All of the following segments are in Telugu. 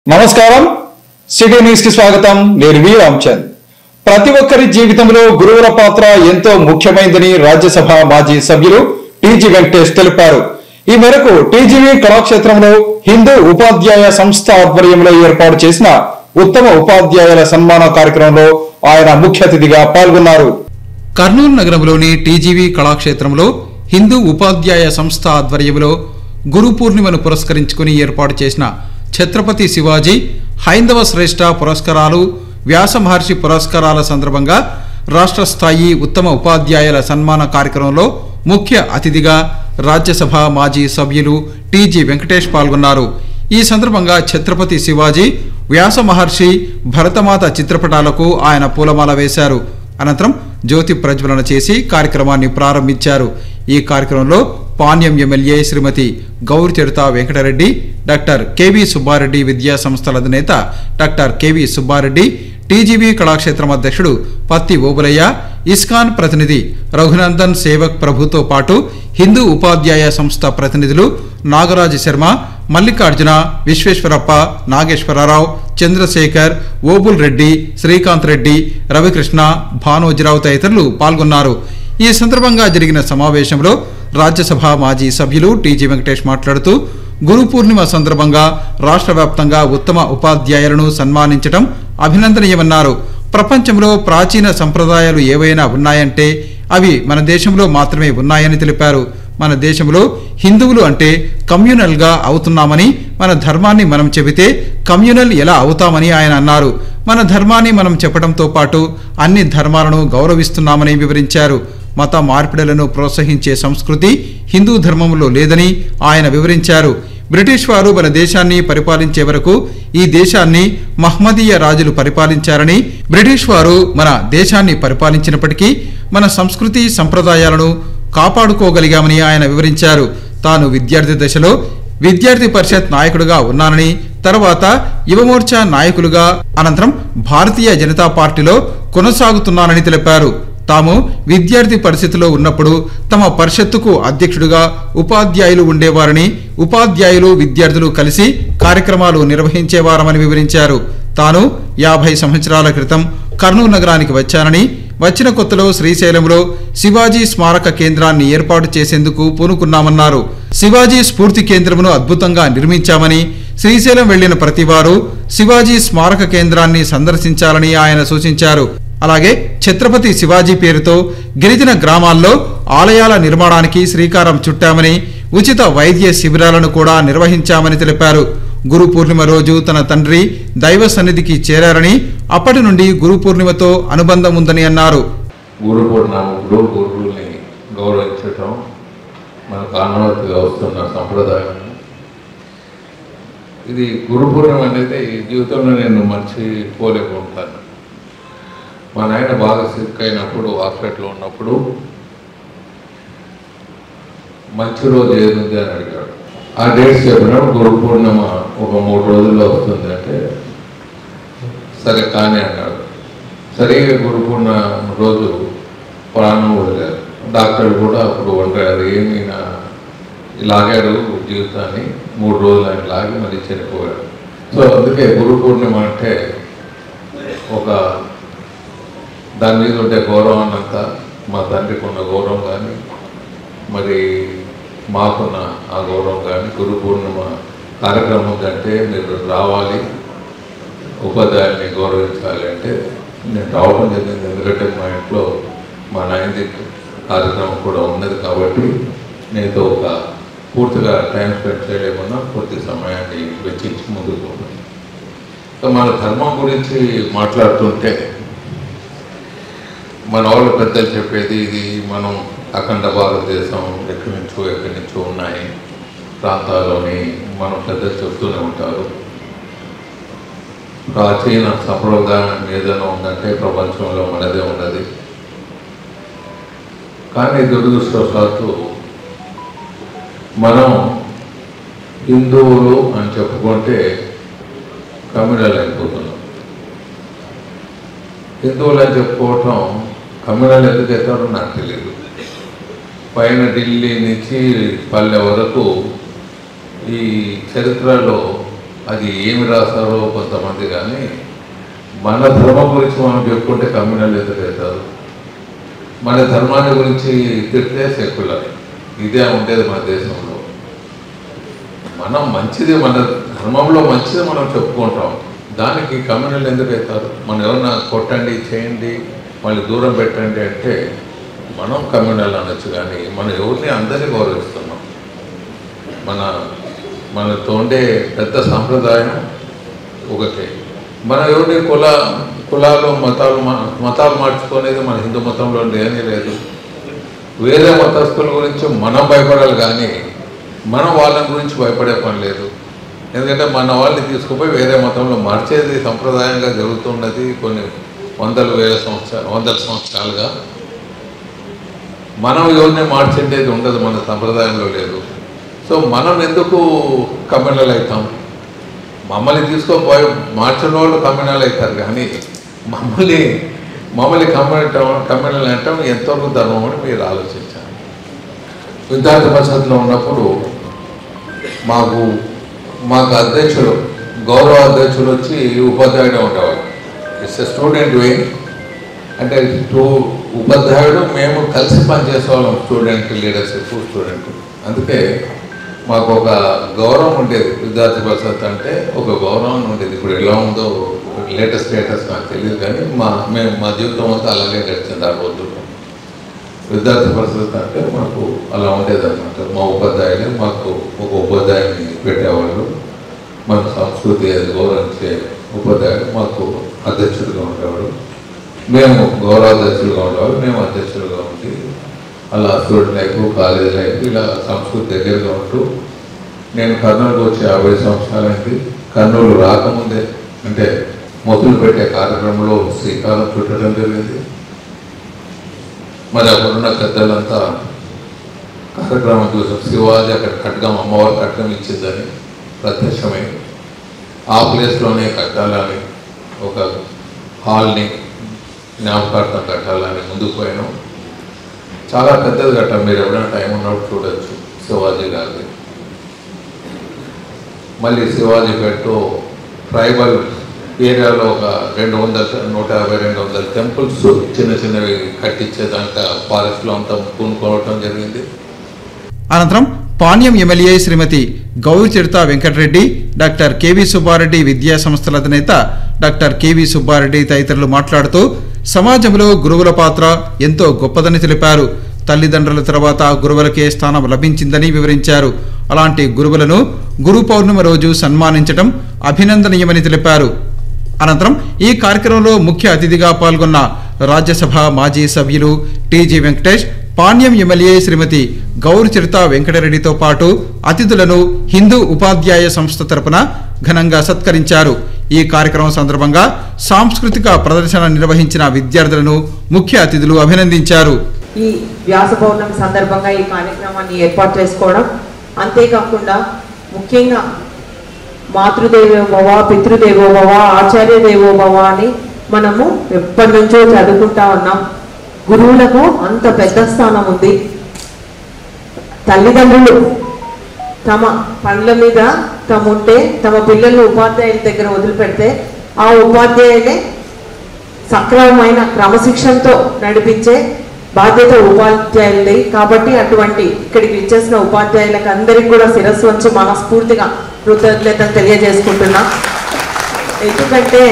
నమస్కారం సిటీ న్యూస్ కి స్వాగతం నేను వి రామ్చంద్ ప్రతి ఒక్కరి జీవితంలో గురువుల పాత్ర ఎంతో ముఖ్యమైనదని రాజ్యసభ మాజీ సభ్యులు టీజీ వెంకటేష్ తెలిపారు ఈ మేరకు టీజీవీ కళాక్షేత్రంలో హిందూ ఉపాధ్యాయ సంస్థ ఆధ్వర్యంలో ఏర్పాటు చేసిన ఉత్తమ ఉపాధ్యాయుల సన్మాన కార్యక్రమంలో ఆయన ముఖ్య అతిథిగా పాల్గొన్నారు కర్నూలు నగరంలోని టీజీవీ కళాక్షేత్రంలో హిందూ ఉపాధ్యాయ సంస్థ ఆధ్వర్యంలో గురు పూర్ణిమను పురస్కరించుకుని ఏర్పాటు చేసిన ఛత్రపతి శివాజీ హైందవ శ్రేష్ఠ పురస్కారాలు వ్యాస మహర్షి పురస్కారాల సందర్భంగా రాష్ట్ర స్థాయి ఉత్తమ ఉపాధ్యాయుల సన్మాన కార్యక్రమంలో ముఖ్య అతిథిగా రాజ్యసభ మాజీ సభ్యులు టీజీ వెంకటేష్ పాల్గొన్నారు ఈ సందర్భంగా ఛత్రపతి శివాజీ వ్యాస మహర్షి భరతమాత చిత్రపటాలకు ఆయన పూలమాల వేశారు అనంతరం జ్యోతి ప్రజ్వలన చేసి కార్యక్రమాన్ని ప్రారంభించారు ఈ కార్యక్రమంలో Panyam MLA Srimathi Gowri Charitha Venkatareddy doctor K V Subbareddy విద్యా సంస్థల అధినేత doctor K V Subbareddy TGV Kalakshetram అధ్యక్షుడు పత్తి ఓబులయ్య ఇస్కాన్ ప్రతినిధి రఘునందన్ సేవక్ ప్రభుతో పాటు హిందూ ఉపాధ్యాయ సంస్థ ప్రతినిధులు నాగరాజు శర్మ మల్లికార్జున విశ్వేశ్వరప్ప నాగేశ్వరరావు చంద్రశేఖర్ ఓబుల్ రెడ్డి శ్రీకాంత్ రెడ్డి రవికృష్ణ భానోజీరావు తదితరులు పాల్గొన్నారు ఈ సందర్భంగా జరిగిన సమావేశంలో రాజ్యసభ మాజీ సభ్యులు టీజీ వెంకటేష్ మాట్లాడుతూ గురు పూర్ణిమ సందర్భంగా రాష్ట్ర వ్యాప్తంగా ఉత్తమ ఉపాధ్యాయులను సన్మానించడం అభినందనీయమన్నారు ప్రపంచంలో ప్రాచీన సంప్రదాయాలు ఏవైనా ఉన్నాయంటే అవి మన దేశంలో మాత్రమే ఉన్నాయని తెలిపారు మన దేశంలో హిందువులు అంటే కమ్యూనల్ గా అవుతున్నామని మన ధర్మాన్ని మనం చెబితే కమ్యూనల్ ఎలా అవుతామని ఆయన అన్నారు మన ధర్మాన్ని మనం చెప్పడంతో పాటు అన్ని ధర్మాలను గౌరవిస్తున్నామని వివరించారు మత మార్పిడులను ప్రోత్సహించే సంస్కృతి హిందూ ధర్మంలో లేదని ఆయన వివరించారు బ్రిటిష్ వారు మన దేశాన్ని పరిపాలించే వరకు ఈ దేశాన్ని మహ్మదీయ రాజులు పరిపాలించారని బ్రిటిష్ వారు మన దేశాన్ని పరిపాలించినప్పటికీ మన సంస్కృతి సంప్రదాయాలను కాపాడుకోగలిగామని ఆయన వివరించారు తాను విద్యార్థి దశలో విద్యార్థి పరిషత్ నాయకుడిగా ఉన్నానని తర్వాత యువమోర్చా నాయకులుగా అనంతరం భారతీయ జనతా పార్టీలో కొనసాగుతున్నానని తెలిపారు తాము విద్యార్థి పరిస్థితిలో ఉన్నప్పుడు తమ పరిషత్తుకు అధ్యక్షుడిగా ఉపాధ్యాయులు ఉండేవారని ఉపాధ్యాయులు విద్యార్థులు కలిసి కార్యక్రమాలు నిర్వహించేవారమని వివరించారు తాను యాభై సంవత్సరాల క్రితం కర్నూలు నగరానికి వచ్చానని వచ్చిన కొత్తలో శ్రీశైలంలో శివాజీ స్మారక కేంద్రాన్ని ఏర్పాటు చేసేందుకు పూనుకున్నామన్నారు శివాజీ స్ఫూర్తి కేంద్రమును అద్భుతంగా నిర్మించామని శ్రీశైలం వెళ్లిన ప్రతివారు శివాజీ స్మారక కేంద్రాన్ని సందర్శించాలని ఆయన సూచించారు అలాగే ఛత్రపతి శివాజీ పేరుతో గిరిజన గ్రామాల్లో ఆలయాల నిర్మాణానికి శ్రీకారం చుట్టామని ఉచిత వైద్య శిబిరాలను కూడా నిర్వహించామని తెలిపారు గురు పూర్ణిమ రోజు తన తండ్రి దైవ సన్నిధికి చేరారని అప్పటి నుండి గురు పూర్ణిమతో అనుబంధం ఉందని అన్నారు గురు పూర్ణములు గురువుల్ని గౌరవించటం మనకు ఆనవాతిగా వస్తున్న సంప్రదాయం ఇది గురు పూర్ణిమ అనేది జీవితంలో నేను మర్చిపోలేకుంటాను మా నాయన బాగా సిక్ అయినప్పుడు హాస్పిటల్లో ఉన్నప్పుడు మంచి రోజు ఏదుంది అని అడిగాడు ఆ డేట్స్ చెప్పినప్పుడు గురు పూర్ణిమ ఒక మూడు రోజుల్లో వస్తుంది అంటే సరే కానీ అన్నాడు సరిగా గురు పూర్ణిమ రోజు ప్రాణం వదిలారు డాక్టర్ కూడా అప్పుడు వండారు ఏమి నా లాగాడు జీవితాన్ని మూడు రోజులు ఆయన లాగి మళ్ళీ చనిపోయాడు సో అందుకే గురు పూర్ణిమ అంటే ఒక దాని మీద ఉండే గౌరవం అంత మా తండ్రికి ఉన్న గౌరవం కానీ మరి మాకున్న ఆ గౌరవం కానీ గురు పూర్ణిమ కార్యక్రమం కంటే మీరు రావాలి ఉపాధ్యాయుల్ని గౌరవించాలి అంటే నేను రావడం జరిగింది ఎందుకంటే మా ఇంట్లో మా నాయనది కార్యక్రమం కూడా ఉన్నది కాబట్టి నేను ఒక పూర్తిగా టైం స్పెండ్ చేయలేకుండా పూర్తి సమయాన్ని వెచ్చించి ముందుకు పోతాను సో మన ధర్మం గురించి మాట్లాడుతుంటే మన వాళ్ళు పెద్దలు చెప్పేది ఇది మనం అఖండ భారతదేశం ఎక్కడి నుంచో ఎక్కడి నుంచో ఉన్నాయి ప్రాంతాల్లోని మనం పెద్దలు చెప్తూనే ఉంటారు ప్రాచీన సంప్రదాయం ఏదైనా ఉందంటే ప్రపంచంలో మనదే ఉన్నది కానీ దురదృష్టవశాత్తు మనం హిందువులు అని చెప్పుకుంటే కమ్యూనల్ అయిపోతున్నాం హిందువులు అని చెప్పుకోవటం కమ్యూనల్ ఎందుకు అవుతారో నాకు తెలియదు పైన ఢిల్లీ నుంచి పల్లె వరకు ఈ చరిత్రలో అది ఏమి రాస్తారో కొంతమంది కానీ మన ధర్మం గురించి మనం చెప్పుకుంటే కమ్యూనల్ ఎదురవుతారు మన ధర్మాన్ని గురించి తిడితే సెక్యులర్ ఇదే ఉండేది మన దేశంలో మనం మంచిది మన ధర్మంలో మంచిది మనం చెప్పుకుంటాం దానికి కమ్యూనల్ ఎందుకు అవుతారు మనం ఎవరన్నా కొట్టండి చేయండి మళ్ళీ దూరం పెట్టండి అంటే మనం కమ్యూనల్ అనొచ్చు కానీ మనం ఎవరిని అందరినీ గౌరవిస్తున్నాం మన మనతో ఉండే పెద్ద సాంప్రదాయం ఒకటే మనం ఎవరిని కుల కులాలు మతాలు మా- మతాలు మార్చుకునేది మన హిందూ మతంలో లేని లేదు వేరే మతస్థుల గురించి మనం భయపడాలి కానీ మనం వాళ్ళ గురించి భయపడే పని లేదు ఎందుకంటే మన వాళ్ళని తీసుకుపోయి వేరే మతంలో మార్చేది సంప్రదాయంగా జరుగుతున్నది కొన్ని వందల వేల సంవత్సరాలు వందల సంవత్సరాలుగా మనం ఎవరిని మార్చేది ఉండదు మన సంప్రదాయంలో లేదు సో మనం ఎందుకు కమ్యూనల్ అవుతాం మమ్మల్ని తీసుకోపోయి మార్చిన వాళ్ళు కమ్యూనల్ అవుతారు కానీ మమ్మల్ని మమ్మల్ని కమ్యూనటం కమ్యూనల్ అంటాం ఎంతవరకు ధర్మం అని మీరు ఆలోచించాలి విద్యార్థి పరిషత్లో ఉన్నప్పుడు మాకు మాకు అధ్యక్షుడు గౌరవ అధ్యక్షుడు వచ్చి ఉపాధ్యాయుడు ఉండేవాడు ఇట్స్ ఎ స్టూడెంట్ వింగ్ అంటే టూ ఉపాధ్యాయుడు మేము కలిసి పనిచేసేవాళ్ళం స్టూడెంట్ లీడర్షిప్ స్టూడెంట్ అందుకే మాకు ఒక గౌరవం ఉండేది విద్యార్థి పరిషత్ అంటే ఒక గౌరవం ఉండేది ఇప్పుడు ఎలా ఉందో లేటెస్ట్ స్టేటస్ నాకు తెలియదు కానీ మా మేము మా జీవితం అంతా అలాగే గడిచింది ఆ రోజుల్లో విద్యార్థి పరిషత్ అంటే మాకు అలా ఉండేది అనమాట మా ఉపాధ్యాయులు మాకు ఒక ఉపాధ్యాయుని పెట్టేవాళ్ళు మన సంస్కృతి అది గౌరవించే ఉపాధ్యాయుడు మాకు అధ్యక్షుడిగా ఉండేవాడు మేము గౌరవాధ్యక్షులుగా ఉండేవాళ్ళు మేము అధ్యక్షులుగా ఉండి అలా స్టూడెంట్ లైఫ్ కాలేజ్ లైఫ్ ఇలా సంస్కృతి దగ్గరగా ఉంటూ నేను కర్నూలుకు వచ్చి యాభై సంవత్సరాలైంది కర్నూలు రాకముందే అంటే మొదలు పెట్టే కార్యక్రమంలో శ్రీకారం చుట్టడం జరిగింది మరి అప్పుడున్న పెద్దలంతా కార్యక్రమం చూసాం శివాజీ అక్కడ కట్టడం అమ్మవారి కట్టడం ఇచ్చిందని ప్రత్యక్షమై ఆ ప్లేస్లోనే కట్టాలని ఒక హాల్ని జ్ఞాపకార్థం కట్టాలని ముందుకు పోయినాం చాలా పెద్దది కట్టాం మీరు ఎవరైనా టైం ఉన్నప్పుడు చూడొచ్చు శివాజీ గారిది మళ్ళీ శివాజీ పెట్టు ట్రైబల్ ఏరియాలో ఒక రెండు వందల నూట యాభై రెండు వందల టెంపుల్స్ చిన్న చిన్నవి కట్టించేదాకా ఫారెస్ట్లో అంతా పూనుకోవటం జరిగింది అనంతరం Panyam MLA Srimathi Gowri Charitha Venkatareddy doctor K V Subbareddy విద్యా సంస్థల అధినేత డాక్టర్ కెవి సుబ్బారెడ్డి తదితరులు మాట్లాడుతూ సమాజంలో గురువుల పాత్ర ఎంతో గొప్పదని తెలిపారు తల్లిదండ్రుల తర్వాత గురువులకే స్థానం లభించిందని వివరించారు అలాంటి గురువులను గురు పౌర్ణమి రోజు సన్మానించడం అభినందనీయమని తెలిపారు అనంతరం ఈ కార్యక్రమంలో ముఖ్య అతిథిగా పాల్గొన్న రాజ్యసభ మాజీ సభ్యులు టీజీ వెంకటేష్ పాణ్యం ఎమ్మెల్యే శ్రీమతి గౌర్ చరిత వెంకటరెడ్డితో పాటు అతిథులను హిందూ ఉపాధ్యాయ సంస్థ తరపున ఘనంగా సత్కరించారు ఈ కార్యక్రమం సందర్భంగా సాంస్కృతిక ప్రదర్శన నిర్వహించిన విద్యార్థులను ముఖ్య అతిథులు అభినందించారు ఈ వ్యాస పౌర్ణమి సందర్భంగా ఈ కార్యక్రమాన్ని ఏర్పాటు చేసుకోవడం అంతేకాకుండా ముఖ్యంగా మాతృదేవో భవ పితృదేవో భవ ఆచార్య దేవో భవ అని మనము ఎప్పటి నుంచో చదువుకుంటా ఉన్నాం గురువులకు అంత పెద్ద స్థానం ఉంది తల్లిదండ్రులు తమ పనుల మీద తమ ఉంటే తమ పిల్లల్ని ఉపాధ్యాయుల దగ్గర వదిలిపెడితే ఆ ఉపాధ్యాయులే సక్రమమైన క్రమశిక్షణతో నడిపించే బాధ్యత ఉపాధ్యాయులది కాబట్టి అటువంటి ఇక్కడికి ఇచ్చేసిన ఉపాధ్యాయులకు అందరికీ కూడా శిరస్సు వంచి మనస్ఫూర్తిగా కృతజ్ఞతలు తెలియజేసుకుంటున్నా ఎందుకంటే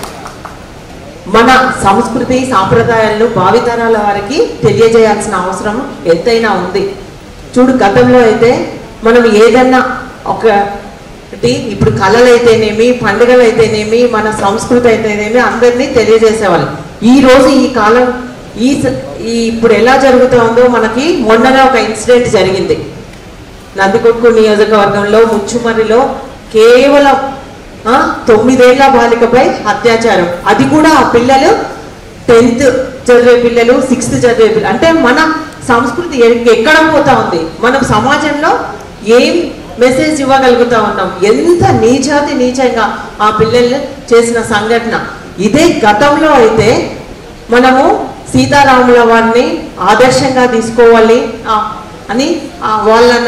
మన సంస్కృతి సాంప్రదాయాలను భావితరాల వారికి తెలియజేయాల్సిన అవసరం ఎంతైనా ఉంది చూడు గతంలో అయితే మనం ఏదన్నా ఒకటి ఇప్పుడు కళలు అయితేనేమి పండుగలు అయితేనేమి మన సంస్కృతి అయితేనేమి అందరినీ తెలియజేసేవాళ్ళు ఈ రోజు ఈ కాలం ఈ స- ఈ ఇప్పుడు ఎలా జరుగుతుందో మనకి మొన్ననే ఒక ఇన్సిడెంట్ జరిగింది నందికొట్కు నియోజకవర్గంలో ముచ్చుమర్రిలో కేవలం ఆ, తొమ్మిదేళ్ల బాలికపై అత్యాచారం అది కూడా ఆ పిల్లలు టెన్త్ చదివే పిల్లలు సిక్స్త్ చదివే పిల్లలు అంటే మన సంస్కృతి ఎ- ఎక్కడ పోతా ఉంది మనం సమాజంలో ఏం మెసేజ్ ఇవ్వగలుగుతా ఉన్నాం ఎంత నీచాతి నీచంగా ఆ పిల్లలు చేసిన సంఘటన ఇదే గతంలో అయితే మనము సీతారాముల వారిని ఆదర్శంగా తీసుకోవాలి ఆ, అని ఆ వాళ్ళ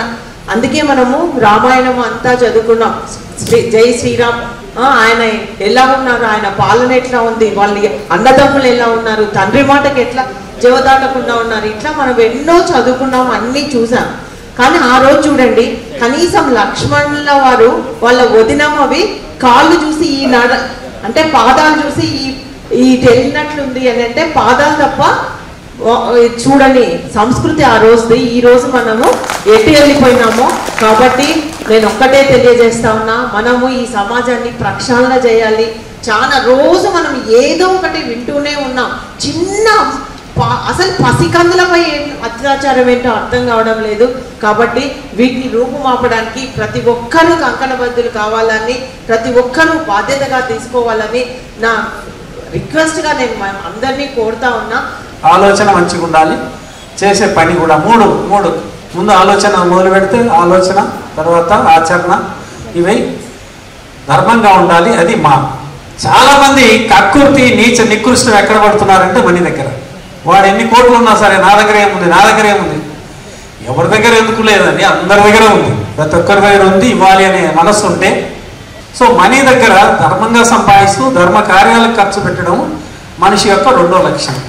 అందుకే మనము రామాయణం అంతా చదువుకున్నాం శ్రీ- జై శ్రీరామ్ ఆ, ఆయన ఎలా ఉన్నారు ఆయన పాలన ఎట్లా ఉంది వాళ్ళ అన్నదమ్ములు ఎలా ఉన్నారు తండ్రి మాటకి ఎట్లా జవదాటకుండా ఉన్నారు ఇట్లా మనం ఎన్నో చదువుకున్నాం అన్నీ చూసాం కానీ ఆ రోజు చూడండి కనీసం లక్ష్మణుల వారు వాళ్ళ వదినమ్మవి కాళ్ళు చూసి ఈ నడ అంటే పాదాలు చూసి ఈ ఈ తెలియనట్లుంది అని అంటే పాదాలు తప్ప వా- చూడని సంస్కృతి ఆ రోజుది ఈ రోజు మనము ఎటు వెళ్ళిపోయినామో కాబట్టి నేను ఒక్కటే తెలియజేస్తా ఉన్నా మనము ఈ సమాజాన్ని ప్రక్షాళన చేయాలి చాలా రోజు మనం ఏదో ఒకటి వింటూనే ఉన్నాం చిన్న ప- అసలు పసికందులపై ఏం అత్యాచారం ఏంటో అర్థం కావడం లేదు కాబట్టి వీటిని రూపుమాపడానికి ప్రతి ఒక్కరూ కంకణబద్దులు కావాలని ప్రతి ఒక్కరూ బాధ్యతగా తీసుకోవాలని నా రిక్వెస్ట్గా నేను మా అందరినీ కోరుతా ఉన్నా ఆలోచన మంచిగా ఉండాలి చేసే పని కూడా మూడు మూడు ముందు ఆలోచన మొదలు పెడితే ఆలోచన తర్వాత ఆచరణ ఇవి ధర్మంగా ఉండాలి అది మా చాలామంది కక్కుర్తి నీచ నికృష్టం ఎక్కడ పడుతున్నారంటే మనీ దగ్గర వాడు ఎన్ని కోట్లు ఉన్నా సరే నా దగ్గర ఏముంది నా దగ్గర ఏముంది ఎవరి దగ్గర ఎందుకు లేదని అందరి దగ్గర ఉంది ప్రతి ఒక్కరి దగ్గర ఉంది ఇవ్వాలి అనే మనస్సు ఉంటే సో మనీ దగ్గర ధర్మంగా సంపాదిస్తూ ధర్మ కార్యాలకు ఖర్చు పెట్టడం మనిషి యొక్క రెండో లక్షణం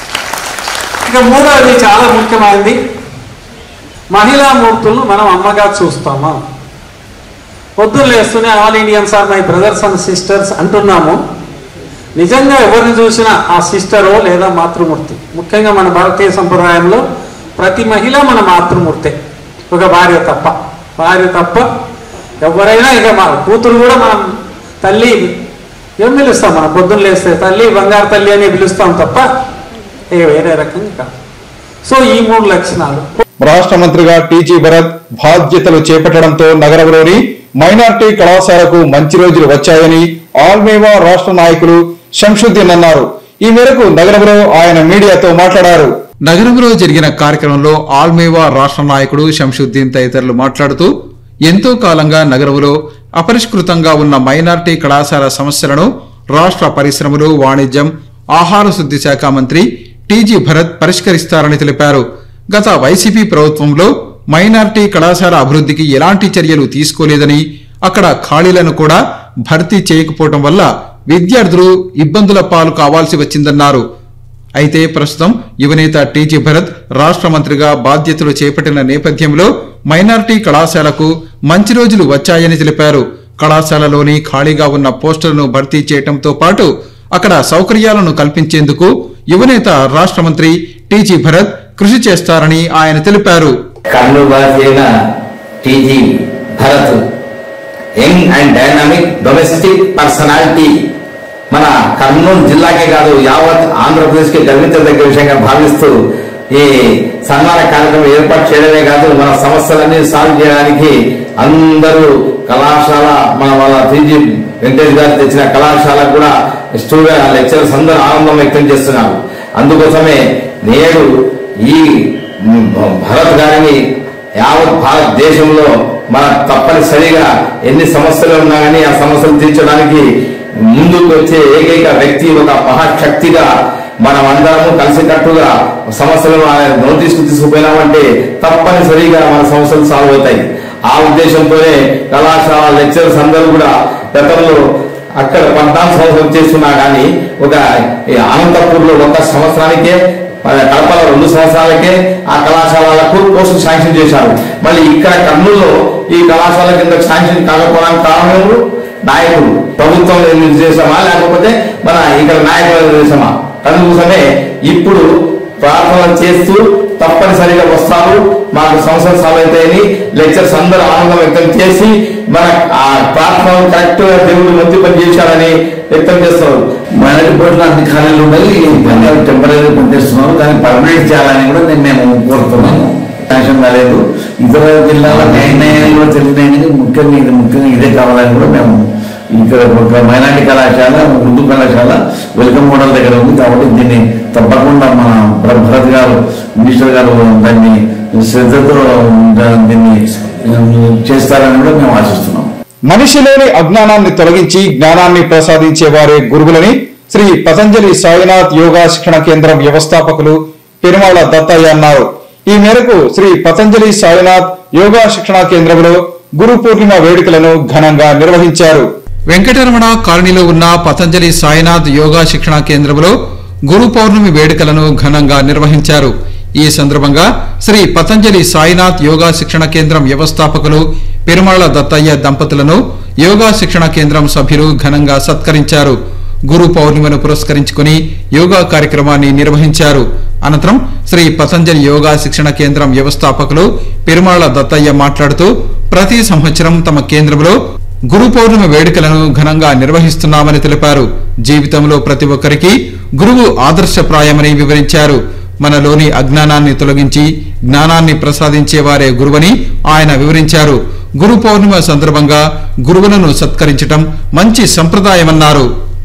ఇక మూడవది చాలా ముఖ్యమైనది మహిళా మూర్తులను మనం అమ్మగా చూస్తామా పొద్దున్న లేస్తూనే all Indians are my brothers and sisters అంటున్నాము నిజంగా ఎవరిని చూసినా ఆ సిస్టరో లేదా మాతృమూర్తి ముఖ్యంగా మన భారతీయ సంప్రదాయంలో ప్రతి మహిళ మన మాతృమూర్తే ఒక భార్య తప్ప భార్య తప్ప ఎవరైనా ఇక మా కూతురు కూడా మనం తల్లి ఏం పిలుస్తాం మనం పొద్దున్న లేస్తే తల్లి బంగారు తల్లి అని పిలుస్తాం తప్ప ఏ వేరే రకంగా కాదు సో ఈ మూడు లక్షణాలు రాష్ట్ర మంత్రిగా టీజీ భరత్ బాధ్యతలు చేపట్టడంతో నగరంలోని మైనార్టీ కళాశాలకు మంచి రోజులు వచ్చాయని ఆల్మేవా రాష్ట్ర నాయకులు శంషుద్దీన్ అన్నారు ఈ మేరకు నగరంలో ఆయన మీడియాతో మాట్లాడారు నగరంలో జరిగిన కార్యక్రమంలో ఆల్మేవా రాష్ట్ర నాయకుడు శంషుద్దీన్ తదితరులు మాట్లాడుతూ ఎంతో కాలంగా నగరంలో అపరిష్కృతంగా ఉన్న మైనార్టీ కళాశాల సమస్యలను రాష్ట్ర పరిశ్రమలు వాణిజ్యం ఆహార శుద్ధి శాఖ మంత్రి టీజీ భరత్ పరిష్కరిస్తారని తెలిపారు గత వైసీపీ ప్రభుత్వంలో మైనార్టీ కళాశాల అభివృద్ధికి ఎలాంటి చర్యలు తీసుకోలేదని అక్కడ ఖాళీలను కూడా భర్తీ చేయకపోవడం వల్ల విద్యార్థులు ఇబ్బందుల పాలు కావాల్సి వచ్చిందన్నారు అయితే ప్రస్తుతం యువనేత టీజీ భరత్ రాష్ట్ర మంత్రిగా బాధ్యతలు చేపట్టిన నేపథ్యంలో మైనార్టీ కళాశాలకు మంచి రోజులు వచ్చాయని తెలిపారు కళాశాలలోని ఖాళీగా ఉన్న పోస్టులను భర్తీ చేయడంతో పాటు అక్కడ సౌకర్యాలను కల్పించేందుకు యువనేత రాష్ట్ర మంత్రి టీజీ భరత్ కృషి చేస్తారని ఆయన తెలిపారు కర్నూలు వాసి అయిన T G Bharath young and dynamic domestic personality మన కర్నూలు జిల్లాకే కాదు యావత్ ఆంధ్రప్రదేశ్కి గర్వించదగ్గ విషయంగా భావిస్తూ ఈ సన్మాన కార్యక్రమం ఏర్పాటు చేయడమే కాదు మన సమస్యలన్నీ సాల్వ్ చేయడానికి అందరూ కళాశాల మన వాళ్ళ టీజీ వెంకటేష్ గారు తెచ్చిన కళాశాల కూడా స్టూడెంట్ లెక్చరర్స్ అందరూ ఆనందం వ్యక్తం చేస్తున్నారు అందుకోసమే నేడు ఈ మ్, భరత్ గారిని యావత్ భారతదేశంలో మన తప్పనిసరిగా ఎన్ని సమస్యలు ఉన్నా కానీ ఆ సమస్యలు తీర్చడానికి ముందుకు వచ్చే ఏకైక వ్యక్తి ఒక మహాశక్తిగా మనం అందరము కలిసికట్టుగా సమస్యలను ఆయన నోటీస్కు తీసుకుపోయినామంటే తప్పనిసరిగా మన సమస్యలు సాల్వ్ అవుతాయి ఆ ఉద్దేశంతోనే కళాశాల లెక్చరర్స్ అందరూ కూడా గతంలో అక్కడ పద్నాలుగు సంవత్సరాలు చేస్తున్నా కానీ ఒక ఈ అనంతపూర్లో ఒక సంవత్సరానికే మన కడపలో రెండు సంవత్సరాలకే ఆ కళాశాలలకు పోస్టులు శాంక్షన్ చేశారు మళ్ళీ ఇక్కడ కర్నూలులో ఈ కళాశాల కింద శాంక్షన్ కాకపోవడానికి కారణం నాయకుడు ప్రభుత్వం నిర్దేశమా లేకపోతే మన ఇక్కడ నాయకుల నిర్దేశమా అందుకోసమే ఇప్పుడు ప్రార్థనలు చేస్తూ తప్పనిసరిగా వస్తారు మాకు సంవత్సరం సాలైతాయని లెక్చర్స్ అందరూ ఆనందం వ్యక్తం చేసి మన ఆ ప్రార్థనలు కరెక్ట్ గా దేవుడు మంచి పని చేశాడని వ్యక్తం చేస్తారు మనకి పోటీ అన్ని ఖాళీలు ఉన్నాయి బంగారు టెంపరీ పనిచేస్తున్నారు దాన్ని పర్మనెంట్ చేయాలని కూడా నేను మేము కోరుతున్నాము శాంక్షన్ కాలేదు ఇతర జిల్లాల న్యాయాలు కూడా తెలిసినాయి కానీ ముఖ్యంగా ఇది ముఖ్యంగా ఇదే కావాలని కూడా మేము ఇక్కడ ఒక మైనార్టీ కళాశాల ఉర్దూ కళాశాల వెల్కమ్ మోడల్ దగ్గర ఉంది కాబట్టి దీన్ని తప్పకుండా మన భర- భరత్ గారు మినిస్టర్ గారు దాన్ని శ్రద్ధతో దా- దీన్ని చేస్తారని కూడా మేము ఆశిస్తున్నాం మనిషిలోని అజ్ఞానాన్ని తొలగించి జ్ఞానాన్ని ప్రసాదించే వారే గురువులని శ్రీ పతంజలి సాయినాథ్ యోగా శిక్షణ కేంద్రం వ్యవస్థాపకులు పెరుమాళ దత్తయ్య అన్నారు ఈ మేరకు శ్రీ పతంజలి సాయినాథ్ యోగా శిక్షణా కేంద్రంలో గురు పూర్ణిమ వేడుకలను ఘనంగా నిర్వహించారు వెంకటరమణ కాలనీలో ఉన్న పతంజలి సాయినాథ్ యోగా శిక్షణా కేంద్రంలో గురు పౌర్ణమి వేడుకలను ఘనంగా నిర్వహించారు ఈ సందర్భంగా శ్రీ పతంజలి సాయినాథ్ యోగా శిక్షణ కేంద్రం వ్యవస్థాపకులు పెరుమాళ్ల దత్తయ్య దంపతులను యోగా శిక్షణ కేంద్రం సభ్యులు ఘనంగా సత్కరించారు గురు పౌర్ణిమను పురస్కరించుకుని యోగా కార్యక్రమాన్ని నిర్వహించారు అనంతరం శ్రీ పతంజలి యోగా శిక్షణ కేంద్రం వ్యవస్థాపకులు పెరుమాళ్ల దత్తయ్య మాట్లాడుతూ ప్రతి సంవత్సరం తమ కేంద్రంలో గురు పౌర్ణమి వేడుకలను ఘనంగా నిర్వహిస్తున్నామని తెలిపారు జీవితంలో ప్రతి ఒక్కరికి గురువు ఆదర్శప్రాయమని వివరించారు మనలోని అజ్ఞానాన్ని తొలగించి జ్ఞానాన్ని ప్రసాదించేవారే గురువని ఆయన వివరించారు గురు పౌర్ణిమ సందర్భంగా గురువులను సత్కరించటం మంచి సంప్రదాయమన్నారు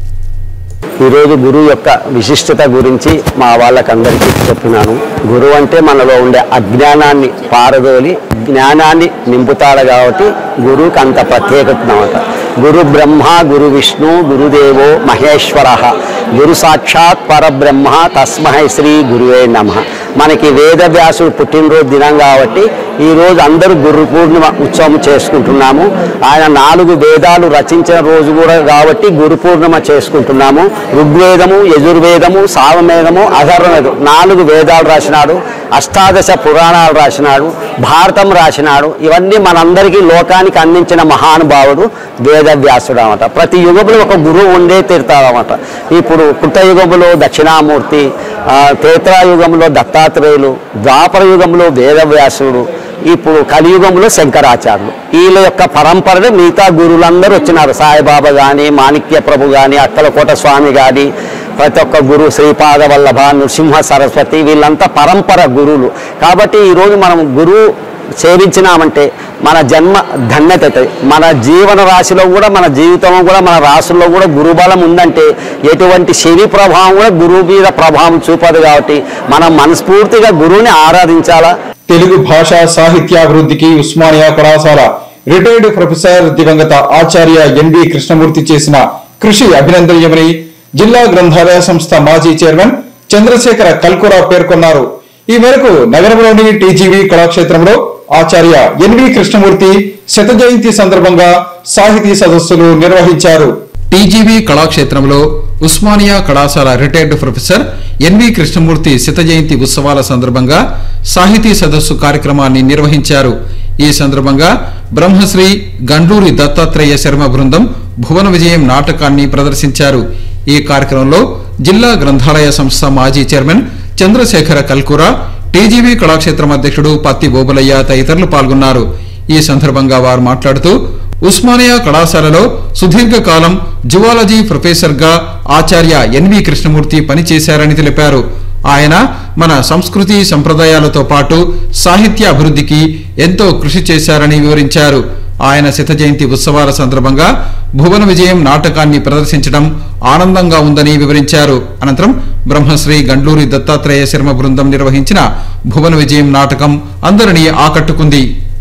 ఈరోజు గురువు యొక్క విశిష్టత గురించి మా వాళ్ళకందరికీ చెప్పినాను గురువు అంటే మనలో ఉండే అజ్ఞానాన్ని పారదోలి జ్ఞానాన్ని నింపుతాడు కాబట్టి గురువుకి అంత ప్రత్యేకత అన్నమాట గురు బ్రహ్మ గురు విష్ణు గురుదేవో మహేశ్వర గురు సాక్షాత్ పరబ్రహ్మ తస్మహై శ్రీ గురువే నమ మనకి వేదవ్యాసుడు పుట్టినరోజు దినం కాబట్టి ఈరోజు అందరూ గురు పూర్ణిమ ఉత్సవం చేసుకుంటున్నాము ఆయన నాలుగు వేదాలు రచించిన రోజు కూడా కాబట్టి గురు పూర్ణిమ చేసుకుంటున్నాము ఋగ్వేదము యజుర్వేదము సామవేదము అధర్వవేదం నాలుగు వేదాలు రాసినాడు అష్టాదశ పురాణాలు రాసినాడు భారతం రాసినాడు ఇవన్నీ మనందరికీ లోకానికి అందించిన మహానుభావుడు వేదవ్యాసుడు అనమాట ప్రతి యుగంలో ఒక గురువు ఉండే తీరుతాడనమాట ఇప్పుడు కృతయుగములో దక్షిణామూర్తి ఆ, త్రేతాయుగంలో దత్తాత్రేయులు ద్వాపర యుగంలో వేదవ్యాసుడు ఇప్పుడు కలియుగంలో శంకరాచార్యులు వీళ్ళ యొక్క పరంపరలో మిగతా గురువులందరూ వచ్చినారు సాయిబాబా కానీ మాణిక్య ప్రభు కానీ అక్కలకోట స్వామి కానీ ప్రతి ఒక్క గురువు శ్రీపాద వల్లభ నృసింహ సరస్వతి వీళ్ళంతా పరంపర గురువులు కాబట్టి ఈరోజు మనం గురువు సేవించినామంటే మన జన్మ ధన్యత అవుతుంది మన జీవన రాశిలో కూడా మన జీవితంలో కూడా మన రాశుల్లో కూడా గురుబలం ఉందంటే ఎటువంటి శని ప్రభావం కూడా గురువు మీద ప్రభావం చూపదు కాబట్టి మనం మనస్ఫూర్తిగా గురువుని ఆరాధించాలా తెలుగు భాషా సాహిత్యాభివృద్ధికి ఉస్మానియా కళాశాల రిటైర్డ్ ప్రొఫెసర్ దివంగత ఆచార్య ఎన్వి కృష్ణమూర్తి చేసిన కృషి అభినందనీయమని జిల్లా గ్రంథాలయ సంస్థ మాజీ చైర్మన్ చంద్రశేఖర కల్కురా పేర్కొన్నారు ఈ మేరకు నగరంలోని టీజీవీ కళాక్షేత్రంలో ఆచార్య ఎన్వి కృష్ణమూర్తి శత జయంతి సందర్భంగా సాహితీ సదస్సులు నిర్వహించారు టీజీవీ కళాక్షేత్రంలో ఉస్మానియా కళాశాల రిటైర్డ్ ప్రొఫెసర్ ఎన్వి కృష్ణమూర్తి శత జయంతి ఉత్సవాల సందర్భంగా సాహితీ సదస్సు కార్యక్రమాన్ని నిర్వహించారు ఈ సందర్భంగా బ్రహ్మశ్రీ గండ్లూరి దత్తాత్రేయ శర్మ బృందం భువన విజయం నాటకాన్ని ప్రదర్శించారు ఈ కార్యక్రమంలో జిల్లా గ్రంథాలయ సంస్థ మాజీ చైర్మన్ చంద్రశేఖర కల్కురా టీజీవీ కళాక్షేత్రం అధ్యక్షుడు పత్తి బోబులయ్య తదితరులు పాల్గొన్నారు ఈ సందర్భంగా వారు మాట్లాడుతూ ఉస్మానియా కళాశాలలో సుదీర్ఘకాలం జువాలజీ ప్రొఫెసర్ గా ఆచార్య ఎన్వి కృష్ణమూర్తి పనిచేశారని తెలిపారు ఆయన మన సంస్కృతి సంప్రదాయాలతో పాటు సాహిత్య అభివృద్ధికి ఎంతో కృషి చేశారని వివరించారు ఆయన శత జయంతి ఉత్సవాల సందర్భంగా భువన విజయం నాటకాన్ని ప్రదర్శించడం ఆనందంగా ఉందని వివరించారు అనంతరం బ్రహ్మశ్రీ గండ్లూరి దత్తాత్రేయ శర్మ బృందం నిర్వహించిన భువన విజయం నాటకం అందరినీ ఆకట్టుకుంది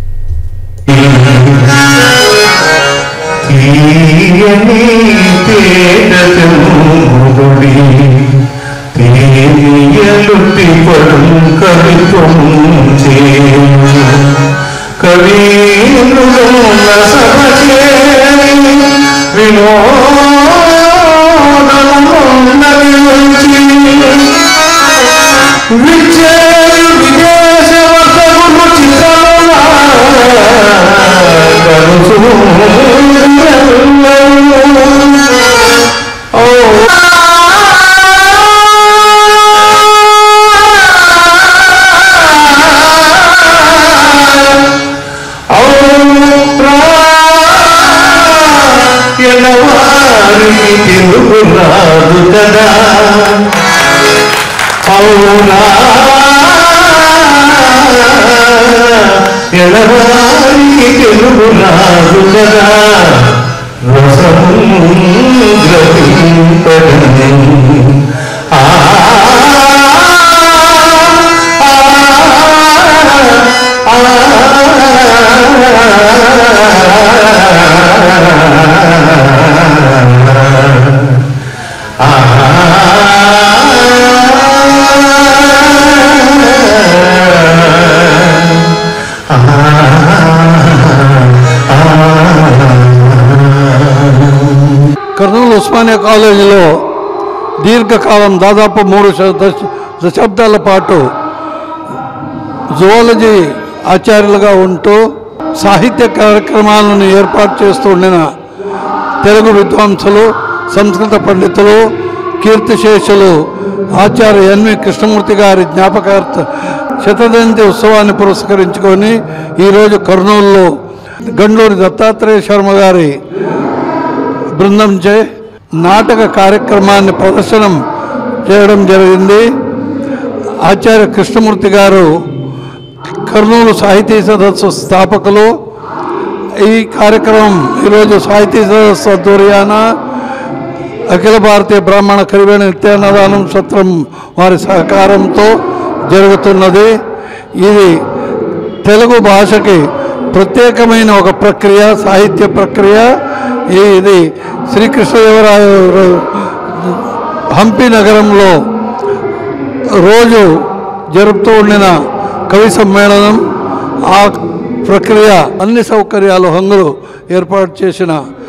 తీయని తేటముడి తీయలుటి పడం కవిత్వం కవీనుల సభచే వినోదమున్నది విజయ విదేశ వర్తములు చిత్రములా తెలుగురాదు కదా అవునా ఎడవారికి తెలుగు రాదు కదా రసము గ్రహింపడని ఆ ఆ ఉస్మానియా కాలేజీలో దీర్ఘకాలం దాదాపు మూడు శ- దశ- దశాబ్దాల పాటు జువాలజీ ఆచార్యులుగా ఉంటూ సాహిత్య కార్యక్రమాలను ఏర్పాటు చేస్తూ ఉండిన తెలుగు విద్వాంసులు సంస్కృత పండితులు కీర్తిశేషులు ఆచార్య ఎన్వి కృష్ణమూర్తి గారి జ్ఞాపకార్థ శతజయంతి ఉత్సవాన్ని పురస్కరించుకొని ఈరోజు కర్నూలులో గండూరి దత్తాత్రేయ శర్మ గారి బృందంచే నాటక కార్యక్రమాన్ని ప్రదర్శనం చేయడం జరిగింది ఆచార్య కృష్ణమూర్తి గారు కర్నూలు సాహితీ సదస్సు స్థాపకులు ఈ కార్యక్రమం ఈరోజు సాహితీ సదస్సు ఆధ్వర్యాన అఖిల భారతీయ బ్రాహ్మణ కరివేణ నిత్యాన్నదానం సత్రం వారి సహకారంతో జరుగుతున్నది ఇది తెలుగు భాషకి ప్రత్యేకమైన ఒక ప్రక్రియ సాహిత్య ప్రక్రియ ఈ- ఇది శ్రీకృష్ణదేవరాయ హంపి నగరంలో రోజు జరుపుతూ ఉండిన కవి సమ్మేళనం ఆ ప్రక్రియ అన్ని సౌకర్యాలు హంగులు ఏర్పాటు చేసిన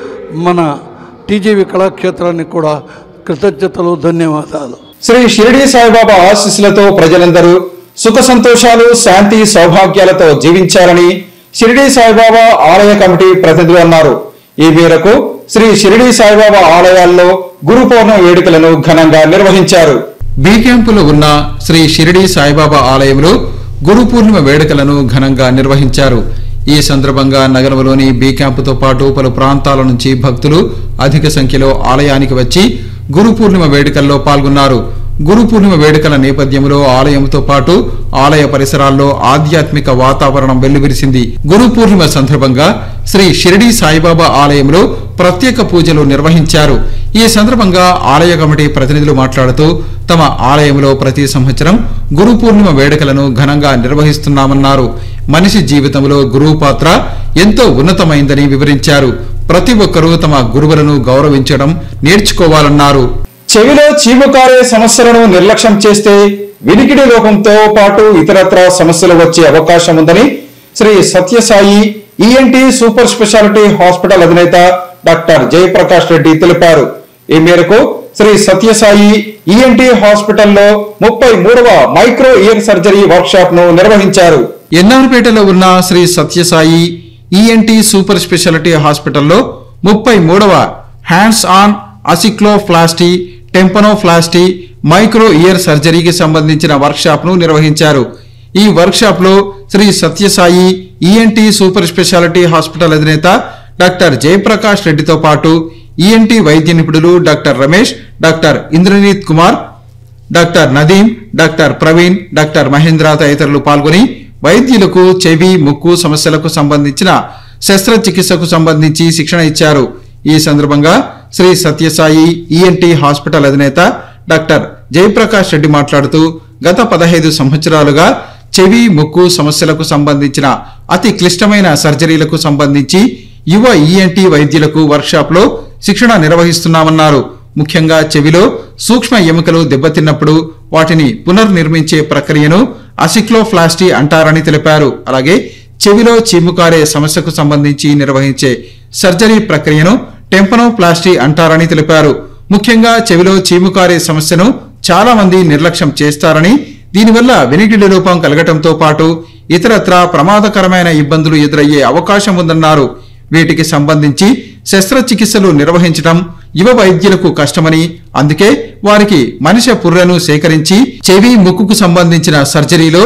మన టీజీవి కళాక్షేత్రానికి కూడా కృతజ్ఞతలు ధన్యవాదాలు శ్రీ షిరిడి సాయిబాబా ఆశీస్సులతో ప్రజలందరూ సుఖ సంతోషాలు శాంతి సౌభాగ్యాలతో జీవించాలని షిరిడి సాయిబాబా ఆలయ కమిటీ ప్రతినిధులు అన్నారు ఈ మేరకు శ్రీ షిరిడి సాయిబాబా ఆలయాల్లో గురు పౌర్ణమి వేడుకలను ఘనంగా నిర్వహించారు బి క్యాంపులో ఉన్న శ్రీ షిరిడి సాయిబాబా ఆలయంలో గురు పూర్ణిమ వేడుకలను ఘనంగా నిర్వహించారు ఈ సందర్భంగా నగరంలోని బి క్యాంపుతో పాటు పలు ప్రాంతాల నుంచి భక్తులు అధిక సంఖ్యలో ఆలయానికి వచ్చి గురు పూర్ణిమ వేడుకల్లో పాల్గొన్నారు గురు పూర్ణిమ వేడుకల నేపథ్యంలో ఆలయంతో పాటు ఆలయ పరిసరాల్లో ఆధ్యాత్మిక వాతావరణం వెల్లువిరిసింది గురు పూర్ణిమ సందర్భంగా శ్రీ షిరిడి సాయిబాబా ఆలయంలో ప్రత్యేక పూజలు నిర్వహించారు ఈ సందర్భంగా ఆలయ కమిటీ ప్రతినిధులు మాట్లాడుతూ తమ ఆలయంలో ప్రతి సంవత్సరం గురు పూర్ణిమ వేడుకలను ఘనంగా నిర్వహిస్తున్నామన్నారు మనిషి జీవితంలో గురువు పాత్ర ఎంతో ఉన్నతమైందని వివరించారు ప్రతి ఒక్కరూ తమ గురువులను గౌరవించడం నేర్చుకోవాలన్నారు చెవిలో చీముకారే సమస్యలను నిర్లక్ష్యం చేస్తే వినికిడి లోపంతో పాటు ఇతరత్ర సమస్యలు వచ్చే అవకాశం ఉందని Sri Sathya Sai ENT super speciality hospital అధినేత డాక్టర్ జయప్రకాష్ రెడ్డి తెలిపారు ఈ మేరకు శ్రీ సత్యసాయి ఈఎన్టీ హాస్పిటల్లో ముప్పై మూడవ మైక్రో ఇయర్ సర్జరీ వర్క్షాప్ ను నిర్వహించారు ఎన్నారపేటలో ఉన్న Sri Sathya Sai ENT super speciality హాస్పిటల్లో ముప్పై మూడవ hands on ossiculoplasty tympanoplasty micro ear సర్జరీకి సంబంధించిన వర్క్షాప్ ను నిర్వహించారు ఈ వర్క్షాప్ లో Sri Sathya Sai ENT super speciality hospital అధినేత డాక్టర్ జయప్రకాష్ రెడ్డితో పాటు ఈఎన్టీ వైద్య నిపుణులు doctor Ramesh doctor Indraneeth Kumar doctor Nadeem doctor Praveen doctor Mahendra తదితరులు పాల్గొని వైద్యులకు చెవి ముక్కు సమస్యలకు సంబంధించిన శస్త్రచికిత్సకు సంబంధించి శిక్షణ ఇచ్చారు ఈ సందర్భంగా శ్రీ సత్యసాయి ఈఎన్టీ హాస్పిటల్ అధినేత డాక్టర్ జయప్రకాష్ రెడ్డి మాట్లాడుతూ గత పదహైదు సంవత్సరాలుగా చెవి ముక్కు సమస్యలకు సంబంధించిన అతి క్లిష్టమైన సర్జరీలకు సంబంధించి యువ ఈఎన్టీ వైద్యులకు వర్క్షాప్లో శిక్షణ నిర్వహిస్తున్నామన్నారు ముఖ్యంగా చెవిలో సూక్ష్మ ఎముకలు దెబ్బతిన్నప్పుడు వాటిని పునర్నిర్మించే ప్రక్రియను అసిక్లోఫ్లాస్టీ అంటారని తెలిపారు అలాగే చెవిలో చీముకారే సమస్యకు సంబంధించి నిర్వహించే సర్జరీ ప్రక్రియను టెంపనోప్లాస్టీ అంటారని తెలిపారు ముఖ్యంగా చెవిలో చీముకారే సమస్యను చాలా మంది నిర్లక్ష్యం చేస్తారని దీనివల్ల వినికిడి లోపం కలగటంతో పాటు ఇతరత్ర ప్రమాదకరమైన ఇబ్బందులు ఎదురయ్యే అవకాశం ఉందన్నారు వీటికి సంబంధించి శస్త్రచికిత్సలు నిర్వహించడం యువ వైద్యులకు కష్టమని అందుకే వారికి మనిషి పుర్రెను సేకరించి చెవి ముక్కుకు సంబంధించిన సర్జరీలో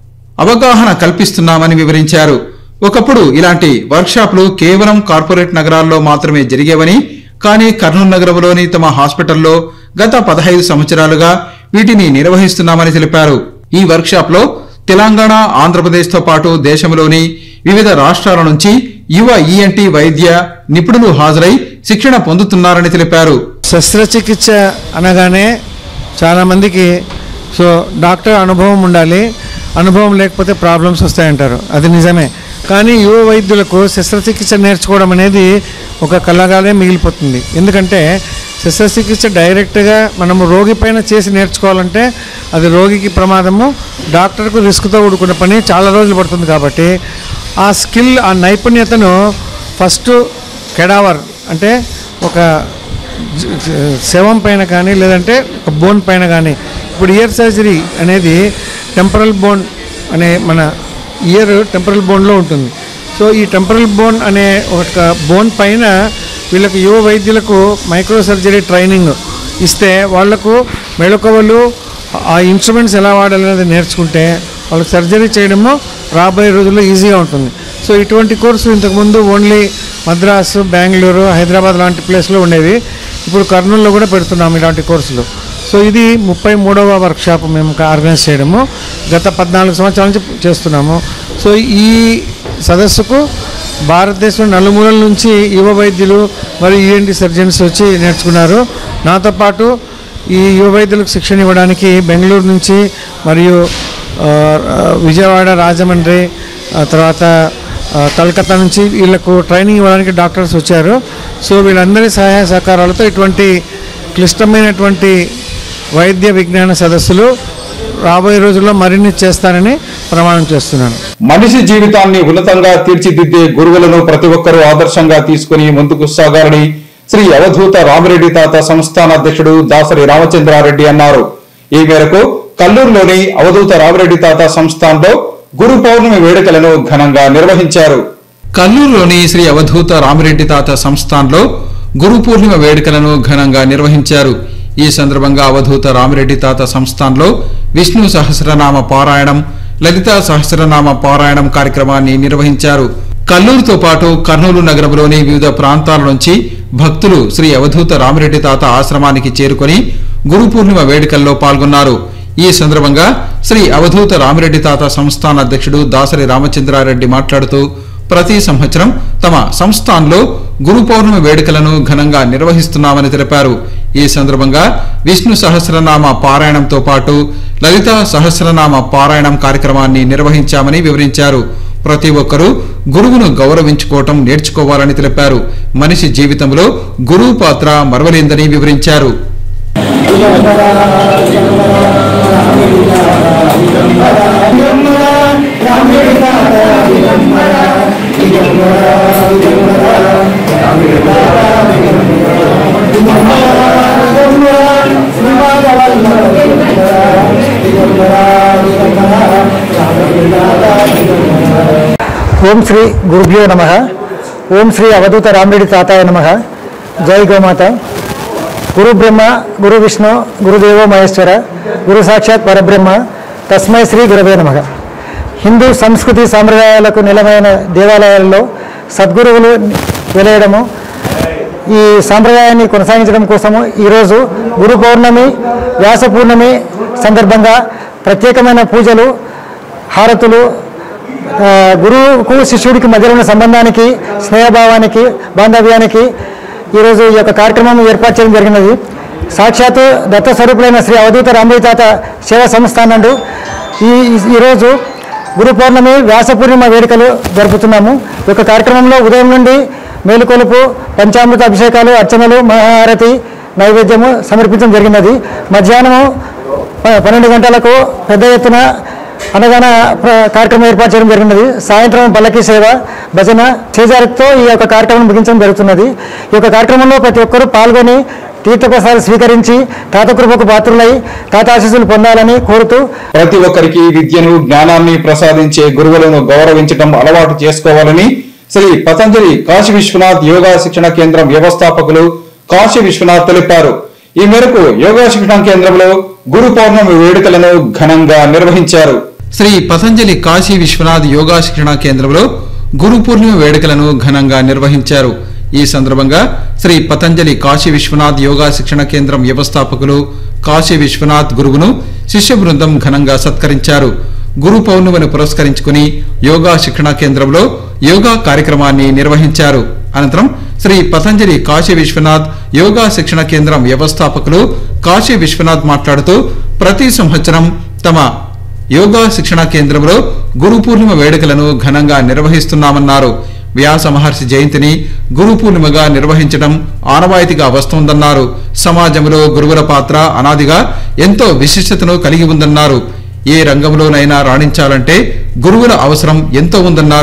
అవగాహన కల్పిస్తున్నామని వివరించారు ఒకప్పుడు ఇలాంటి వర్క్షాప్లు కేవలం కార్పొరేట్ నగరాల్లో మాత్రమే జరిగేవని కానీ కర్నూలు నగరంలోని తమ హాస్పిటల్లో గత పదహైదు సంవత్సరాలుగా వీటిని నిర్వహిస్తున్నామని తెలిపారు ఈ వర్క్షాప్లో తెలంగాణ ఆంధ్రప్రదేశ్తో పాటు దేశంలోని వివిధ రాష్ట్రాల నుంచి యువ ఈఎన్టీ వైద్య నిపుణులు హాజరై శిక్షణ పొందుతున్నారని తెలిపారు శస్త్రచికిత్స అనగానే చాలామందికి సో డాక్టర్ అనుభవం ఉండాలి అనుభవం లేకపోతే ప్రాబ్లమ్స్ వస్తాయంటారు అది నిజమే కానీ యువ వైద్యులకు శస్త్రచికిత్స నేర్చుకోవడం అనేది ఒక కళగానే మిగిలిపోతుంది ఎందుకంటే శస్త్రచికిత్స డైరెక్ట్గా మనము రోగి పైన చేసి నేర్చుకోవాలంటే అది రోగికి ప్రమాదము డాక్టర్కు రిస్క్తో కూడుకున్న పని చాలా రోజులు పడుతుంది కాబట్టి ఆ స్కిల్ ఆ నైపుణ్యతను ఫస్ట్ కెడావర్ అంటే ఒక జ- జ- శవం పైన కానీ లేదంటే ఒక బోన్ పైన కానీ ఇప్పుడు ఇయర్ సర్జరీ అనేది టెంపరల్ బోన్ అనే మన ఇయర్ టెంపరల్ బోన్లో ఉంటుంది సో ఈ టెంపరల్ బోన్ అనే ఒక బోన్ పైన వీళ్ళకి యువ వైద్యులకు మైక్రో సర్జరీ ట్రైనింగ్ ఇస్తే వాళ్లకు మెళకువలు ఆ ఇన్స్ట్రుమెంట్స్ ఎలా వాడాలనేది నేర్చుకుంటే వాళ్ళకి సర్జరీ చేయడము రాబోయే రోజుల్లో ఈజీగా ఉంటుంది సో ఇటువంటి కోర్సు ఇంతకుముందు ఓన్లీ మద్రాసు బెంగళూరు హైదరాబాద్ లాంటి ప్లేస్లో ఉండేవి ఇప్పుడు కర్నూలులో కూడా పెడుతున్నాం ఇలాంటి కోర్సులు సో ఇది ముప్పై మూడవ వర్క్షాప్ మేము ఆర్గనైజ్ చేయడము గత పద్నాలుగు సంవత్సరాల నుంచి చేస్తున్నాము సో ఈ సదస్సుకు భారతదేశం నలుమూలల నుంచి యువ వైద్యులు మరియు ఈఎన్టీ సర్జన్స్ వచ్చి నేర్చుకున్నారు నాతో పాటు ఈ యువ వైద్యులకు శిక్షణ ఇవ్వడానికి బెంగళూరు నుంచి మరియు ఆ, ఆ, విజయవాడ రాజమండ్రి ఆ తర్వాత ఆ, కలకత్తా నుంచి వీళ్ళకు ట్రైనింగ్ ఇవ్వడానికి డాక్టర్స్ వచ్చారు సో వీళ్ళందరి సహాయ సహకారాలతో ఇటువంటి క్లిష్టమైనటువంటి వైద్య విజ్ఞాన సదస్సులు రాబోయే రోజుల్లో మరిన్ని చేస్తానని ప్రమాణం చేస్తున్నాను మనిషి జీవితాన్ని ఉన్నతంగా తీర్చిదిద్దే గురువులను ప్రతి ఒక్కరూ ఆదర్శంగా తీసుకుని ముందుకు సాగాలని శ్రీ అవధూత రామిరెడ్డి తాత సంస్థాన అధ్యక్షుడు దాసరి రామచంద్రారెడ్డి అన్నారు ఈ మేరకు కల్లూరులోని అవధూత రామిరెడ్డి తాత సంస్థాన్లో గురు పౌర్ణమి వేడుకలను ఘనంగా నిర్వహించారు కల్లూరులోని శ్రీ అవధూత రామిరెడ్డి తాత సంస్థాన్లో గురు పూర్ణిమ వేడుకలను ఘనంగా నిర్వహించారు ఈ సందర్భంగా అవధూత రామిరెడ్డి తాత సంస్థాన్లో విష్ణు సహస్రనామ పారాయణం లలితా సహస్రనామ పారాయణం కార్యక్రమాన్ని నిర్వహించారు కల్లూరుతో పాటు కర్నూలు నగరంలోని వివిధ ప్రాంతాల నుంచి భక్తులు శ్రీ అవధూత రామిరెడ్డి తాత ఆశ్రమానికి చేరుకొని గురు పూర్ణిమ వేడుకల్లో పాల్గొన్నారు ఈ సందర్భంగా శ్రీ అవధూత రామిరెడ్డి తాత సంస్థాన అధ్యక్షుడు దాసరి రామచంద్రారెడ్డి మాట్లాడుతూ ప్రతి సంవత్సరం తమ సంస్థాన్లో గురు పౌర్ణమి వేడుకలను ఘనంగా నిర్వహిస్తున్నామని తెలిపారు ఈ సందర్భంగా విష్ణు సహస్రనామ పారాయణంతో పాటు లలిత సహస్రనామ పారాయణం కార్యక్రమాన్ని నిర్వహించామని వివరించారు ప్రతి ఒక్కరూ గురువును గౌరవించుకోవటం నేర్చుకోవాలని తెలిపారు మనిషి జీవితంలో గురువు పాత్ర మరవలేందని వివరించారు ఓం శ్రీ గురుభ్యో నమ ఓం శ్రీ అవధూత రామరెడ్డి తాతాయ నమ జై గోమాత గురు బ్రహ్మ గురు విష్ణు గురుదేవో మహేశ్వర గురు సాక్షాత్ పరబ్రహ్మ తస్మై శ్రీ గురవే నమ హిందూ సంస్కృతి సాంప్రదాయాలకు నిలమైన దేవాలయాల్లో సద్గురువులు వెలయడము ఈ సాంప్రదాయాన్ని కొనసాగించడం కోసము ఈరోజు గురు పౌర్ణమి వ్యాస పూర్ణమి సందర్భంగా ప్రత్యేకమైన పూజలు హారతులు ఆ, గురువుకు శిష్యుడికి మధ్యలో ఉన్న సంబంధానికి స్నేహభావానికి బాంధవ్యానికి ఈరోజు ఈ యొక్క కార్యక్రమం ఏర్పాటు చేయడం జరిగినది సాక్షాత్తు దత్త స్వరూపులైన శ్రీ అవధూత రామయ్య తాత సేవా సంస్థ నందు ఈ ఈరోజు గురు పౌర్ణమి వ్యాస పూర్ణిమ వేడుకలు జరుపుతున్నాము ఈ యొక్క కార్యక్రమంలో ఉదయం నుండి మేలుకొలుపు పంచామృత అభిషేకాలు అర్చనలు మహాహారతి నైవేద్యము సమర్పించడం జరిగినది మధ్యాహ్నము ప- పన్నెండు గంటలకు పెద్ద ఎత్తున అన్నదాన ప్ర- కార్యక్రమం ఏర్పాటు చేయడం జరిగినది సాయంత్రం పల్లకి సేవ భజన చేజారితో ఈ యొక్క కార్యక్రమం ముగించడం జరుగుతున్నది ఈ యొక్క కార్యక్రమంలో ప్రతి ఒక్కరూ పాల్గొని తీర్థప్రసాదాలు స్వీకరించి తాత కృపకు పాత్రులై తాత ఆశీస్సులు పొందాలని కోరుతూ ప్రతి ఒక్కరికి విద్యను జ్ఞానాన్ని ప్రసాదించే గురువులను గౌరవించడం అలవాటు చేసుకోవాలని శ్రీ పతంజలి కాశీ విశ్వనాథ్ యోగా శిక్షణ కేంద్రం వ్యవస్థాపకులు కాశీ విశ్వనాథ్ తెలిపారు ఈ మేరకు యోగా శిక్షణ కేంద్రంలో గురు పౌర్ణమి వేడుకలను ఘనంగా నిర్వహించారు శ్రీ పతంజలి కాశీ విశ్వనాథ్ యోగా శిక్షణ కేంద్రంలో గురు పూర్ణిమ వేడుకలను ఘనంగా నిర్వహించారు ఈ సందర్భంగా శ్రీ పతంజలి కాశీ విశ్వనాథ్ యోగా శిక్షణ కేంద్రం వ్యవస్థాపకులు కాశీ విశ్వనాథ్ గురువును శిష్య బృందం ఘనంగా సత్కరించారు గురు పౌర్ణమిని పురస్కరించుకుని యోగా శిక్షణ కేంద్రంలో యోగా కార్యక్రమాన్ని నిర్వహించారు అనంతరం శ్రీ పతంజలి కాశీ విశ్వనాథ్ యోగా శిక్షణ కేంద్రం వ్యవస్థాపకులు కాశీ విశ్వనాథ్ మాట్లాడుతూ ప్రతి సంవత్సరం తమ యోగా శిక్షణ కేంద్రంలో గురు పూర్ణిమ వేడుకలను ఘనంగా నిర్వహిస్తున్నామన్నారు వ్యాస మహర్షి జయంతిని గురు పూర్ణిమగా నిర్వహించడం ఆనవాయితీగా వస్తోందన్నారు సమాజంలో గురువుల పాత్ర అనాదిగా ఎంతో విశిష్టతను కలిగి ఉందన్నారు ఏ రంగంలోనైనా రాణించాలంటే గురువుల అవసరం ఎంతో ఉందన్నారు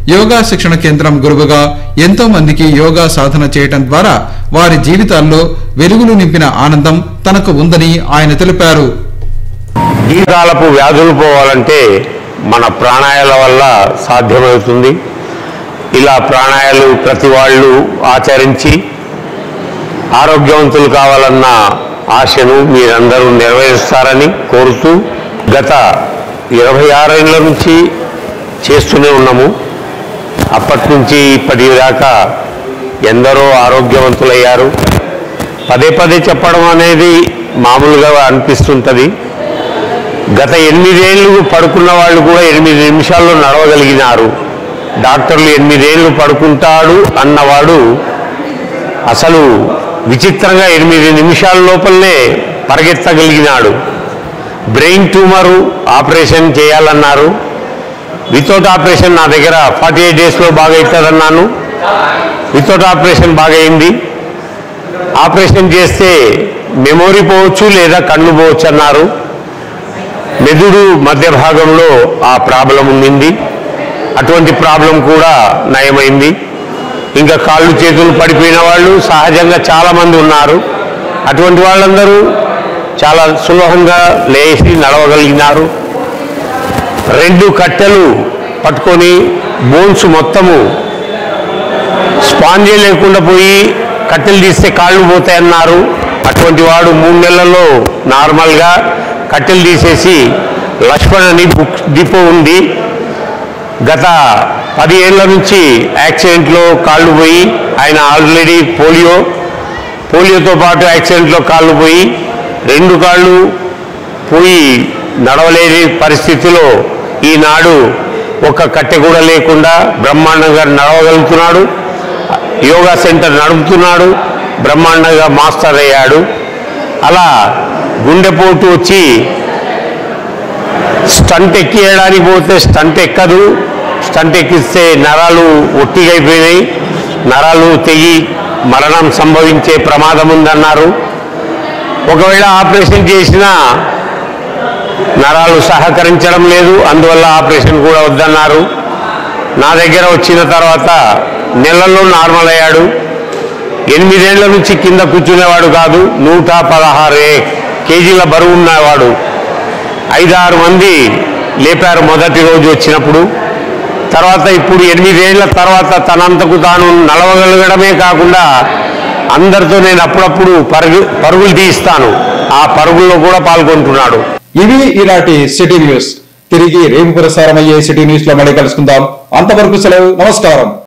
యోగా శిక్షణ కేంద్రం గురువుగా ఎంతో మందికి యోగా సాధన చేయటం ద్వారా వారి జీవితాల్లో వెలుగులు నింపిన ఆనందం తనకు ఉందని ఆయన తెలిపారు దీర్ఘకాలపు వ్యాధులు పోవాలంటే మన ప్రాణాయాల వల్ల సాధ్యమవుతుంది ఇలా ప్రాణాయాలు ప్రతి వాళ్ళు ఆచరించి ఆరోగ్యవంతులు కావాలన్న ఆశను మీరందరూ నెరవేరుస్తారని కోరుతూ గత ఇరవై ఆరేళ్ల నుంచి చేస్తూనే ఉన్నాము అప్పటి నుంచి ఇప్పటి దాకా ఎందరో ఆరోగ్యవంతులయ్యారు పదే పదే చెప్పడం అనేది మామూలుగా అనిపిస్తుంటుంది గత ఎనిమిదేళ్లు పడుకున్న వాళ్ళు కూడా ఎనిమిది నిమిషాల్లో నడవగలిగినారు డాక్టర్లు ఎనిమిదేళ్లు పడుకుంటాడు అన్నవాడు అసలు విచిత్రంగా ఎనిమిది నిమిషాల లోపలనే పరిగెత్తగలిగినాడు బ్రెయిన్ ట్యూమరు ఆపరేషన్ చేయాలన్నారు వితౌట్ ఆపరేషన్ నా దగ్గర ఫార్టీ ఎయిట్ డేస్లో బాగా అవుతుందన్నాను వితౌట్ ఆపరేషన్ బాగా అయింది ఆపరేషన్ చేస్తే మెమొరీ పోవచ్చు లేదా కళ్ళు పోవచ్చు అన్నారు మెదుడు మధ్య భాగంలో ఆ ప్రాబ్లం ఉండింది అటువంటి ప్రాబ్లం కూడా నయమైంది ఇంకా కాళ్ళు చేతులు పడిపోయిన వాళ్ళు సహజంగా చాలామంది ఉన్నారు అటువంటి వాళ్ళందరూ చాలా సులభంగా లేచి నడవగలిగినారు రెండు కట్టెలు పట్టుకొని బోన్స్ మొత్తము స్పాంజీ లేకుండా పోయి కట్టెలు తీస్తే కాళ్ళు పోతాయన్నారు అటువంటి వాడు మూడు నెలల్లో నార్మల్గా కట్టెలు తీసేసి లక్ష్మణ్ అని బుక్ డిపో ఉంది గత పది ఏళ్ల నుంచి యాక్సిడెంట్లో కాళ్ళు పోయి ఆయన ఆల్రెడీ పోలియో పోలియోతో పాటు యాక్సిడెంట్లో కాళ్ళు పోయి రెండు కాళ్ళు పోయి నడవలేని పరిస్థితిలో ఈనాడు ఒక కట్టె కూడా లేకుండా బ్రహ్మాండంగా నడవగలుగుతున్నాడు యోగా సెంటర్ నడుపుతున్నాడు బ్రహ్మాండంగా మాస్టర్ అయ్యాడు అలా గుండెపోటు వచ్చి స్టంట్ ఎక్కియడానికి పోతే స్టంట్ ఎక్కదు స్టంట్ ఎక్కిస్తే నరాలు ఒట్టిగైపోయినాయి నరాలు తెగి మరణం సంభవించే ప్రమాదం ఉందన్నారు ఒకవేళ ఆపరేషన్ చేసినా నరాలు సహకరించడం లేదు అందువల్ల ఆపరేషన్ కూడా వద్దన్నారు నా దగ్గర వచ్చిన తర్వాత నెలల్లో నార్మల్ అయ్యాడు ఎనిమిదేళ్ల నుంచి కింద కూర్చునేవాడు కాదు నూట పదహారు కేజీల బరువు ఉన్నవాడు ఐదారు మంది లేపారు మొదటి రోజు వచ్చినప్పుడు తర్వాత ఇప్పుడు ఎనిమిదేళ్ల తర్వాత తనంతకు తాను నడవగలగడమే కాకుండా అందరితో నేను అప్పుడప్పుడు పరుగు పరుగులు తీయిస్తాను ఆ పరుగుల్లో కూడా పాల్గొంటున్నాడు ఇవి ఈనాటి సిటీ న్యూస్ తిరిగి రేపు ప్రసారం అయ్యే సిటీ న్యూస్ లో మళ్ళీ కలుసుకుందాం అంతవరకు సెలవు నమస్కారం